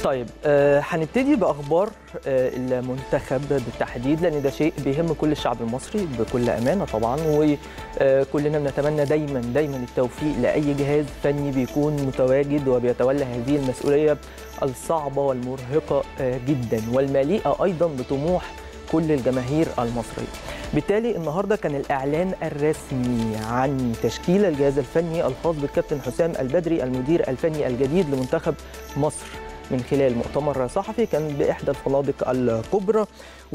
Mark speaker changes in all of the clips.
Speaker 1: طيب آه، هنبتدي باخبار آه، المنتخب بالتحديد لان ده شيء بيهم كل الشعب المصري بكل امانه طبعا وكلنا بنتمنى دايما دايما التوفيق لاي جهاز فني بيكون متواجد وبيتولى هذه المسؤوليه الصعبه والمرهقه آه، جدا والمليئه ايضا بطموح كل الجماهير المصريه. بالتالي النهارده كان الاعلان الرسمي عن تشكيل الجهاز الفني الخاص بالكابتن حسام البدري المدير الفني الجديد لمنتخب مصر من خلال مؤتمر صحفي كان باحدى الفنادق الكبرى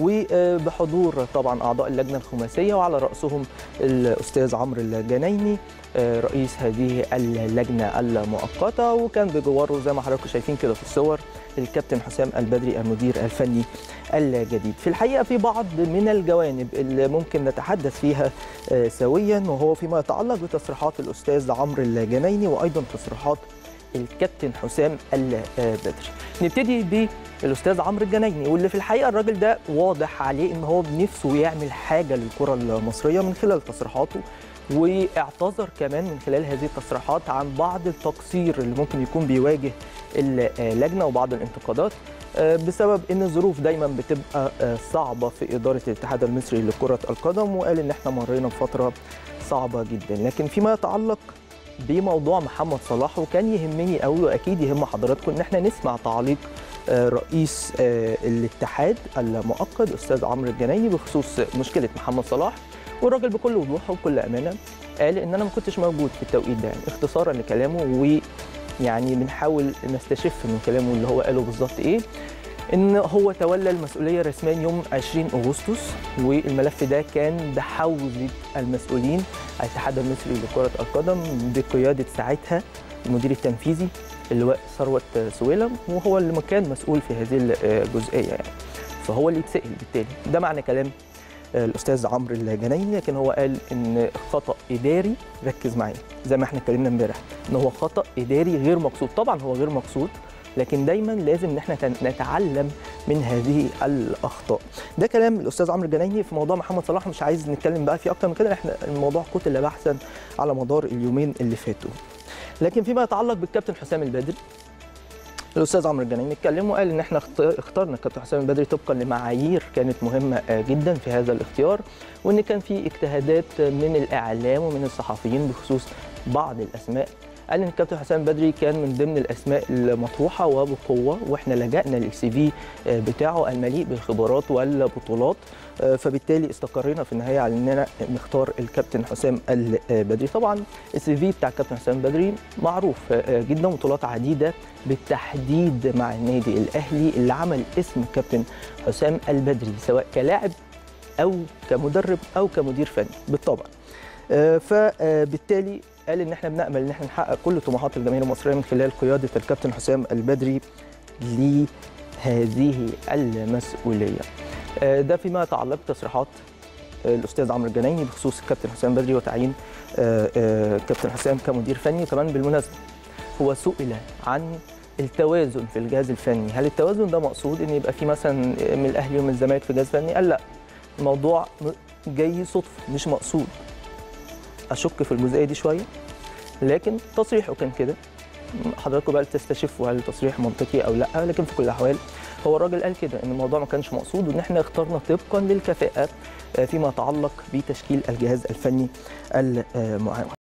Speaker 1: وبحضور طبعا اعضاء اللجنه الخماسيه وعلى راسهم الاستاذ عمرو الجنايني رئيس هذه اللجنه المؤقته وكان بجواره زي ما حضراتكم شايفين كده في الصور الكابتن حسام البدري المدير الفني الجديد في الحقيقه في بعض من الجوانب اللي ممكن نتحدث فيها سويا وهو فيما يتعلق بتصريحات الاستاذ عمرو الجنايني وايضا تصريحات الكابتن حسام البدري نبتدي بالاستاذ عمرو الجنايني واللي في الحقيقه الراجل ده واضح عليه ان هو بنفسه يعمل حاجه للكره المصريه من خلال تصريحاته واعتذر كمان من خلال هذه التصريحات عن بعض التقصير اللي ممكن يكون بيواجه اللجنه وبعض الانتقادات بسبب ان الظروف دايما بتبقى صعبه في اداره الاتحاد المصري لكره القدم وقال ان احنا مرينا بفتره صعبه جدا لكن فيما يتعلق بموضوع محمد صلاح وكان يهمني قوي واكيد يهم حضراتكم ان احنا نسمع تعليق رئيس الاتحاد المؤقت استاذ عمرو الجنايني بخصوص مشكله محمد صلاح والراجل بكل وضوح وبكل امانه قال ان انا ما كنتش موجود في التوقيت ده يعني اختصارا لكلامه ويعني بنحاول نستشف من كلامه اللي هو قاله بالظبط ايه ان هو تولى المسؤوليه رسميا يوم 20 اغسطس والملف ده كان بحوزه المسؤولين الاتحاد المصري لكره القدم بقياده ساعتها المدير التنفيذي اللواء ثروت سويلم وهو اللي كان مسؤول في هذه الجزئيه يعني فهو اللي يتسال بالتالي ده معنى كلام الاستاذ عمرو الجنايني لكن هو قال ان خطا اداري ركز معايا زي ما احنا اتكلمنا امبارح ان هو خطا اداري غير مقصود طبعا هو غير مقصود لكن دايما لازم ان احنا نتعلم من هذه الاخطاء ده كلام الاستاذ عمرو الجنايني في موضوع محمد صلاح مش عايز نتكلم بقى فيه اكتر من كده احنا الموضوع قتل بحثا على مدار اليومين اللي فاتوا لكن فيما يتعلق بالكابتن حسام البدري الاستاذ عمرو الجنايني اتكلم وقال ان احنا اخترنا الكابتن حسام البدري طبقا لمعايير كانت مهمه جدا في هذا الاختيار وان كان في اجتهادات من الاعلام ومن الصحفيين بخصوص بعض الاسماء قال ان الكابتن حسام بدري كان من ضمن الاسماء المطروحه وبقوه واحنا لجأنا للسي في بتاعه المليء بالخبرات والبطولات فبالتالي استقرينا في النهايه على اننا نختار الكابتن حسام البدري طبعا السي في بتاع الكابتن حسام بدري معروف جدا بطولات عديده بالتحديد مع النادي الاهلي اللي عمل اسم الكابتن حسام البدري سواء كلاعب او كمدرب او كمدير فني بالطبع فبالتالي قال ان احنا بنامل ان احنا نحقق كل طموحات الجماهير المصريه من خلال قياده الكابتن حسام البدري لهذه المسؤوليه. ده فيما يتعلق بتصريحات الاستاذ عمرو الجنايني بخصوص الكابتن حسام بدري وتعيين كابتن حسام كمدير فني وكمان بالمناسبه هو سئل عن التوازن في الجهاز الفني، هل التوازن ده مقصود ان يبقى في مثلا من الاهلي ومن الزمالك في جهاز فني؟ قال لا الموضوع جاي صدفه مش مقصود. اشك في الجزئيه دي شويه لكن تصريحه كان كده حضراتكم بقى تستشفوا هل التصريح منطقي او لا لكن في كل الاحوال هو الراجل قال كده ان الموضوع ما كانش مقصود وان احنا اخترنا طبقا للكفاءات فيما يتعلق بتشكيل الجهاز الفني المعاون